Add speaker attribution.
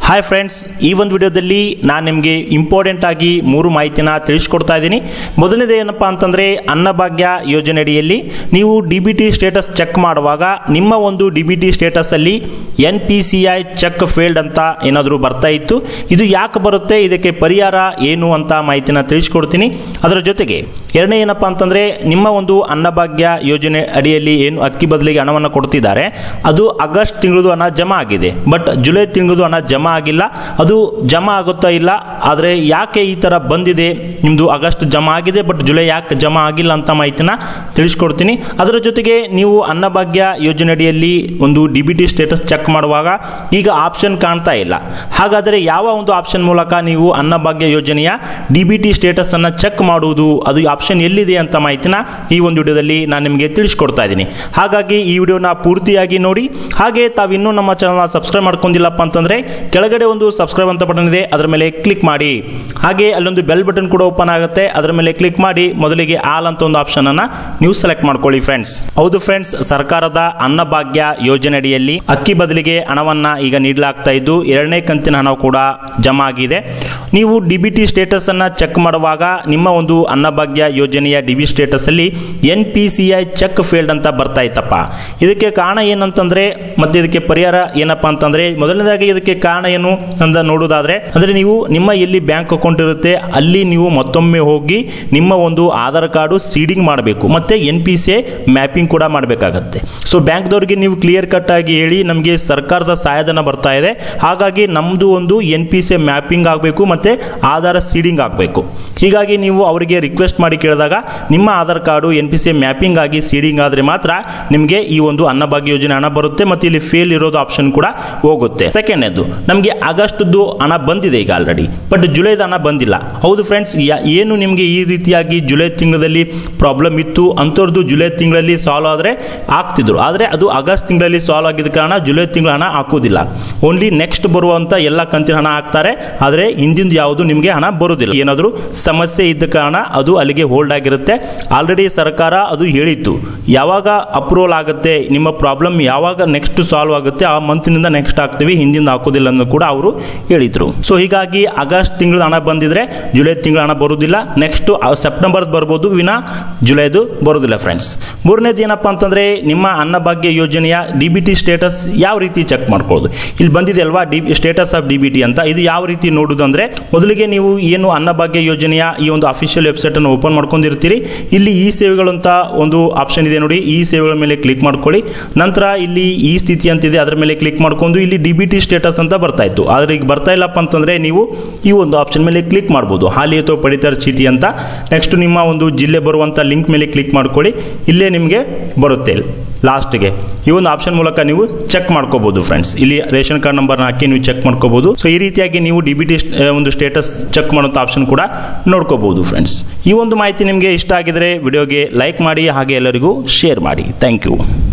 Speaker 1: hi friends ಈ ಒಂದು ವಿಡಿಯೋದಲ್ಲಿ ನಾನು ನಿಮಗೆ ಇಂಪಾರ್ಟೆಂಟ್ ಆಗಿ ಮೂರು ಮಾಹಿತಿನ ತಿಳಿಸ್ಕೊಡ್ತಾ ಇದ್ದೀನಿ ಮೊದಲನೇದು ಏನಪ್ಪ ಅಂತಂದರೆ ಅನ್ನಭಾಗ್ಯ ಯೋಜನೆ ಅಡಿಯಲ್ಲಿ ನೀವು D B T status check ಮಾಡುವಾಗ ನಿಮ್ಮ ಒಂದು ಡಿ ಬಿ ಟಿ ಸ್ಟೇಟಸಲ್ಲಿ N P C I check failed ಅಂತ ಏನಾದರೂ ಬರ್ತಾ ಇತ್ತು ಇದು ಯಾಕೆ ಬರುತ್ತೆ ಇದಕ್ಕೆ ಪರಿಹಾರ ಏನು ಅಂತ ಮಾಹಿತಿನ ತಿಳಿಸ್ಕೊಡ್ತೀನಿ ಅದರ ಜೊತೆಗೆ ಎರಡನೇ ಏನಪ್ಪ ಅಂತಂದರೆ ನಿಮ್ಮ ಒಂದು ಅನ್ನಭಾಗ್ಯ ಯೋಜನೆ ಅಡಿಯಲ್ಲಿ ಏನು ಅಕ್ಕಿ ಬದಲಿಗೆ ಹಣವನ್ನು ಕೊಡ್ತಿದ್ದಾರೆ ಅದು ಆಗಸ್ಟ್ ತಿಂಗಳದು ಹಣ ಜಮಾ ಆಗಿದೆ ಬಟ್ ಜುಲೈ ತಿಂಗಳದು ಹಣ ಜಮಾ ಆಗಿಲ್ಲ ಅದು ಜಮಾ ಆಗುತ್ತಾ ಇಲ್ಲ ಆದರೆ ಯಾಕೆ ಈ ಥರ ಬಂದಿದೆ ನಿಮ್ಮದು ಆಗಸ್ಟ್ ಜಮಾ ಆಗಿದೆ ಬಟ್ ಜುಲೈ ಯಾಕೆ ಜಮಾ ಆಗಿಲ್ಲ ಅಂತ ಮಾಹಿತಿನ ತಿಳಿಸ್ಕೊಡ್ತೀನಿ ಅದರ ಜೊತೆಗೆ ನೀವು ಅನ್ನಭಾಗ್ಯ ಯೋಜನೆ ಅಡಿಯಲ್ಲಿ ಒಂದು D B T status check ಮಾಡುವಾಗ ಈಗ ಆಪ್ಷನ್ ಕಾಣ್ತಾ ಇಲ್ಲ ಹಾಗಾದರೆ ಯಾವ ಒಂದು ಆಪ್ಷನ್ ಮೂಲಕ ನೀವು ಅನ್ನಭಾಗ್ಯ ಯೋಜನೆಯ ಡಿ ಬಿ ಟಿ ಸ್ಟೇಟಸ್ ಅನ್ನು ಚೆಕ್ ಮಾಡುವುದು ಅದು ಆಪ್ಷನ್ ಎಲ್ಲಿದೆ ಅಂತ ಮಾಹಿತಿನ ಈ ಒಂದು ವಿಡಿಯೋದಲ್ಲಿ ನಾನು ನಿಮಗೆ ತಿಳಿಸ್ಕೊಡ್ತಾ ಇದ್ದೀನಿ ಹಾಗಾಗಿ ಈ ವಿಡಿಯೋನ ಪೂರ್ತಿಯಾಗಿ ನೋಡಿ ಹಾಗೆ ತಾವಿನ್ನೂ ನಮ್ಮ ಚಾನಲ್ನ ಸಬ್ಸ್ಕ್ರೈಬ್ ಮಾಡ್ಕೊಂಡಿಲ್ಲಪ್ಪ ಅಂತಂದರೆ ಕೆಳಗಡೆ ಒಂದು ಸಬ್ಸ್ಕ್ರೈಬ್ ಅಂತ ಬಟನ್ ಇದೆ ಅದರ ಮೇಲೆ ಕ್ಲಿಕ್ ಮಾಡಿ ಹಾಗೆ ಅಲ್ಲೊಂದು ಬೆಲ್ ಬಟನ್ ಕೂಡ ಓಪನ್ ಆಗುತ್ತೆ ಅದರ ಮೇಲೆ ಕ್ಲಿಕ್ ಮಾಡಿ ಮೊದಲಿಗೆ ಆಲ್ ಅಂತ ಒಂದು ಆಪ್ಷನ್ ಅನ್ನ ನೀವು ಸೆಲೆಕ್ಟ್ ಮಾಡ್ಕೊಳ್ಳಿ ಫ್ರೆಂಡ್ಸ್ ಹೌದು ಫ್ರೆಂಡ್ಸ್ ಸರ್ಕಾರದ ಅನ್ನಭಾಗ್ಯ ಯೋಜನೆ ಅಡಿಯಲ್ಲಿ ಅಕ್ಕಿ ಬದಲಿಗೆ ಹಣವನ್ನ ಈಗ ನೀಡಲಾಗ್ತಾ ಇದ್ದು ಎರಡನೇ ಕಂತಿನ ಹಣ ಕೂಡ ಜಮಾ ಆಗಿದೆ ನೀವು ಡಿ ಬಿ ಟಿ ಸ್ಟೇಟಸ್ ಅನ್ನ ಚೆಕ್ ಮಾಡುವಾಗ ನಿಮ್ಮ ಒಂದು ಅನ್ನಭಾಗ್ಯ ಯೋಜನೆಯ ಡಿ ಬಿ ಸ್ಟೇಟಸ್ ಅಲ್ಲಿ N P C I check failed ಅಂತ ಬರ್ತಾ ಇತ್ತಪ್ಪ ಇದಕ್ಕೆ ಕಾರಣ ಏನಂತಂದ್ರೆ ಮತ್ತೆ ಇದಕ್ಕೆ ಪರಿಹಾರ ಏನಪ್ಪಾ ಅಂತಂದ್ರೆ ಮೊದಲನೇದಾಗಿ ಇದಕ್ಕೆ ಕಾರಣ ಏನು ಅಂತ ನೋಡೋದಾದ್ರೆ ಅಂದ್ರೆ ನೀವು ನಿಮ್ಮ ಎಲ್ಲಿ ಬ್ಯಾಂಕ್ ಅಕೌಂಟ್ ಇರುತ್ತೆ ಅಲ್ಲಿ ನೀವು ಮತ್ತೊಮ್ಮೆ ಹೋಗಿ ನಿಮ್ಮ ಒಂದು ಆಧಾರ್ ಕಾರ್ಡು ಸೀಡಿಂಗ್ ಮಾಡಬೇಕು ಮತ್ತೆ ಎನ್ ಪಿ ಸಿ ಮ್ಯಾಪಿಂಗ್ ಕೂಡ ಮಾಡಬೇಕಾಗತ್ತೆ ಸೊ ಬ್ಯಾಂಕ್ದವ್ರಿಗೆ ನೀವು ಕ್ಲಿಯರ್ ಕಟ್ ಆಗಿ ಹೇಳಿ ನಮಗೆ ಸರ್ಕಾರದ ಸಹಾಯಧನ ಬರ್ತಾ ಇದೆ ಹಾಗಾಗಿ ನಮ್ಮದು ಒಂದು ಎನ್ ಪಿ ಸಿ ಮ್ಯಾಪಿಂಗ್ ಆಗಬೇಕು ಮತ್ತೆ ಆಧಾರ ಸೀಡಿಂಗ್ ಆಗಬೇಕು ಹೀಗಾಗಿ ನೀವು ಅವರಿಗೆ ರಿಕ್ವೆಸ್ಟ್ ಮಾಡಿ ಕೇಳಿದಾಗ ನಿಮ್ಮ Aadhaar card N P C mapping ಆಗಿ ಸೀಡಿಂಗ್ ಆದರೆ ಮಾತ್ರ ನಿಮಗೆ ಈ ಒಂದು ಅನ್ನಭಾಗ್ಯ ಯೋಜನೆ ಹಣ ಬರುತ್ತೆ ಮತ್ತೆ ಇಲ್ಲಿ ಫೇಲ್ ಇರೋದು ಆಪ್ಷನ್ ಕೂಡ ಹೋಗುತ್ತೆ ಸೆಕೆಂಡ್ನೇದು ನಮಗೆ ಆಗಸ್ಟ್ದು ಹಣ ಬಂದಿದೆ ಈಗ ಆಲ್ರೆಡಿ ಬಟ್ ಜುಲೈದ ಹಣ ಬಂದಿಲ್ಲ ಹೌದು ಫ್ರೆಂಡ್ಸ್ ಏನು ನಿಮಗೆ ಈ ರೀತಿಯಾಗಿ ಜುಲೈ ತಿಂಗಳಲ್ಲಿ ಪ್ರಾಬ್ಲಮ್ ಇತ್ತು ಅಂಥವ್ರದ್ದು ಜುಲೈ ತಿಂಗಳಲ್ಲಿ ಸಾಲ್ವ್ ಆದರೆ ಆಗ್ತಿದ್ರು ಆದರೆ ಅದು ಆಗಸ್ಟ್ ತಿಂಗಳಲ್ಲಿ ಸಾಲ್ವ್ ಆಗಿದ್ದ ಕಾರಣ ಜುಲೈ ತಿಂಗಳ ಹಣ ಹಾಕೋದಿಲ್ಲ ಓನ್ಲಿ ನೆಕ್ಸ್ಟ್ ಬರುವಂಥ ಎಲ್ಲ ಕಂತಿನ ಹಣ ಹಾಕ್ತಾರೆ ಆದರೆ ಹಿಂದಿಂದ ಯಾವುದು ನಿಮಗೆ ಹಣ ಬರೋದಿಲ್ಲ ಏನಾದರೂ ಸಮಸ್ಯೆ ಇದ್ದ ಕಾರಣ ಅದು ಅಲ್ಲಿಗೆ ಹೋಲ್ಡ್ ಆಗಿರುತ್ತೆ ಆಲ್ರೆಡಿ ಸರ್ಕಾರ ಅದು ಹೇಳಿತ್ತು ಯಾವಾಗ ಅಪ್ರೂವಲ್ ಆಗುತ್ತೆ ನಿಮ್ಮ ಪ್ರಾಬ್ಲಮ್ ಯಾವಾಗ ನೆಕ್ಸ್ಟ್ ಸಾಲ್ವ್ ಆಗುತ್ತೆ ಆ ಮಂತ್ನಿಂದ ನೆಕ್ಸ್ಟ್ ಹಾಕ್ತೀವಿ ಹಿಂದಿಂದ ಹಾಕೋದಿಲ್ಲ ಅನ್ನೋ ಕೂಡ ಅವರು ಹೇಳಿದ್ರು ಸೊ ಹೀಗಾಗಿ ಆಗಸ್ಟ್ ತಿಂಗಳ ಹಣ ಬಂದಿದ್ರೆ ಜುಲೈ ತಿಂಗಳ ಹಣ ಬರುವುದಿಲ್ಲ ನೆಕ್ಸ್ಟ್ ಸೆಪ್ಟೆಂಬರ್ ಬರ್ಬೋದು ವಿನ ಜುಲೈದು ಬರೋದಿಲ್ಲ ಫ್ರೆಂಡ್ಸ್ ಮೂರನೇದು ಏನಪ್ಪ ಅಂತಂದ್ರೆ ನಿಮ್ಮ ಅನ್ನಭಾಗ್ಯ ಯೋಜನೆಯ ಡಿ ಬಿ ಟಿ ಸ್ಟೇಟಸ್ ಯಾವ ರೀತಿ ಚೆಕ್ ಮಾಡ್ಕೊಳ್ಳೋದು ಇಲ್ಲಿ ಬಂದಿದೆ ಅಲ್ವಾ D status of D B T ಅಂತ ಇದು ಯಾವ ರೀತಿ ನೋಡುದು ಅಂದ್ರೆ ಮೊದಲಿಗೆ ನೀವು ಏನು ಅನ್ನಭಾಗ್ಯ ಯೋಜನೆಯ ಈ ಒಂದು ಅಫಿಷಿಯಲ್ ವೆಬ್ಸೈಟ್ ಅನ್ನು ಓಪನ್ ಮಾಡ್ಕೊಂಡಿರ್ತೀರಿ ಇಲ್ಲಿ ಈ ಸೇವೆಗಳು ಅಂತ ಒಂದು ಆಪ್ಷನ್ ಇದೆ ನೋಡಿ ಈ ಸೇವೆಗಳ ಮೇಲೆ ಕ್ಲಿಕ್ ಮಾಡ್ಕೊಳ್ಳಿ ನಂತರ ಇಲ್ಲಿ ಈ ಸ್ಥಿತಿ ಅಂತಿದೆ ಅದರ ಮೇಲೆ ಕ್ಲಿಕ್ ಮಾಡ್ಕೊಂಡು ಇಲ್ಲಿ ಡಿ ಬಿ ಟಿ ಸ್ಟೇಟಸ್ ಅಂತ ಬರ್ತಾ ಇತ್ತು ಆದ್ರೆ ಈಗ ಬರ್ತಾ ಇಲ್ಲಪ್ಪ ಅಂತಂದ್ರೆ ನೀವು ಈ ಒಂದು ಆಪ್ಷನ್ ಮೇಲೆ ಕ್ಲಿಕ್ ಮಾಡ್ಬೋದು ಹಾಲಿ ಅಥವಾ ಪಡಿತರ ಚೀಟಿ ಅಂತ ನೆಕ್ಸ್ಟ್ ನಿಮ್ಮ ಒಂದು ಜಿಲ್ಲೆ ಬರುವಂತ ಲಿಂಕ್ ಮೇಲೆ ಕ್ಲಿಕ್ ಮಾಡ್ಕೊಳ್ಳಿ ಇಲ್ಲೇ ನಿಮಗೆ ಬರುತ್ತೆ ಲಾಸ್ಟ್ಗೆ ಈ ಒಂದು ಆಪ್ಷನ್ ಮೂಲಕ ನೀವು ಚೆಕ್ ಮಾಡ್ಕೋಬಹುದು ಫ್ರೆಂಡ್ಸ್ ಇಲ್ಲಿ ರೇಷನ್ ಕಾರ್ಡ್ ನಂಬರ್ನ ಹಾಕಿ ನೀವು ಚೆಕ್ ಮಾಡ್ಕೋಬಹುದು ಸೊ ಈ ರೀತಿಯಾಗಿ ನೀವು ಡಿ ಬಿ ಟಿ ಒಂದು ಸ್ಟೇಟಸ್ ಚೆಕ್ ಮಾಡುವಂಥ ಆಪ್ಷನ್ ಕೂಡ ನೋಡ್ಕೋಬಹುದು ಫ್ರೆಂಡ್ಸ್ ಈ ಒಂದು ಮಾಹಿತಿ ನಿಮಗೆ ಇಷ್ಟ ಆಗಿದ್ರೆ ವಿಡಿಯೋಗೆ ಲೈಕ್ ಮಾಡಿ ಹಾಗೆ ಎಲ್ಲರಿಗೂ ಶೇರ್ ಮಾಡಿ ಥ್ಯಾಂಕ್ ಯು